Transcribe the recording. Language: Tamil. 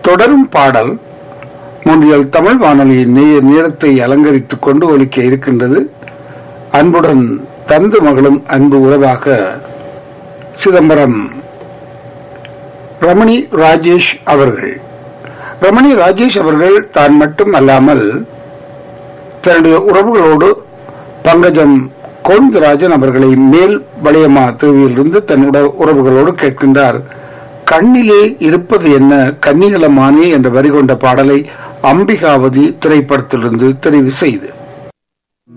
தொடரும் பாடல் முன்றியல் தமிழ் வானொலியின் நேய நேரத்தை அலங்கரித்துக் கொண்டு ஒலிக்க இருக்கின்றது அன்புடன் தந்து மகளும் அன்பு உறவாக சிதம்பரம் ரமணி ராஜேஷ் அவர்கள் ரமணி ராஜேஷ் அவர்கள் தான் மட்டும் அல்லாமல் தன்னுடைய உறவுகளோடு பங்கஜம் கோவிந்தராஜன் அவர்களை மேல் வளையமா திருவியிலிருந்து தன்னுடைய உறவுகளோடு கேட்கின்றார் கண்ணிலே இருப்பது என்ன கன்னிகளமானே என்ற வரி கொண்ட பாடலை அம்பிகாவதி திரைப்படத்திலிருந்து தெரிவு செய்து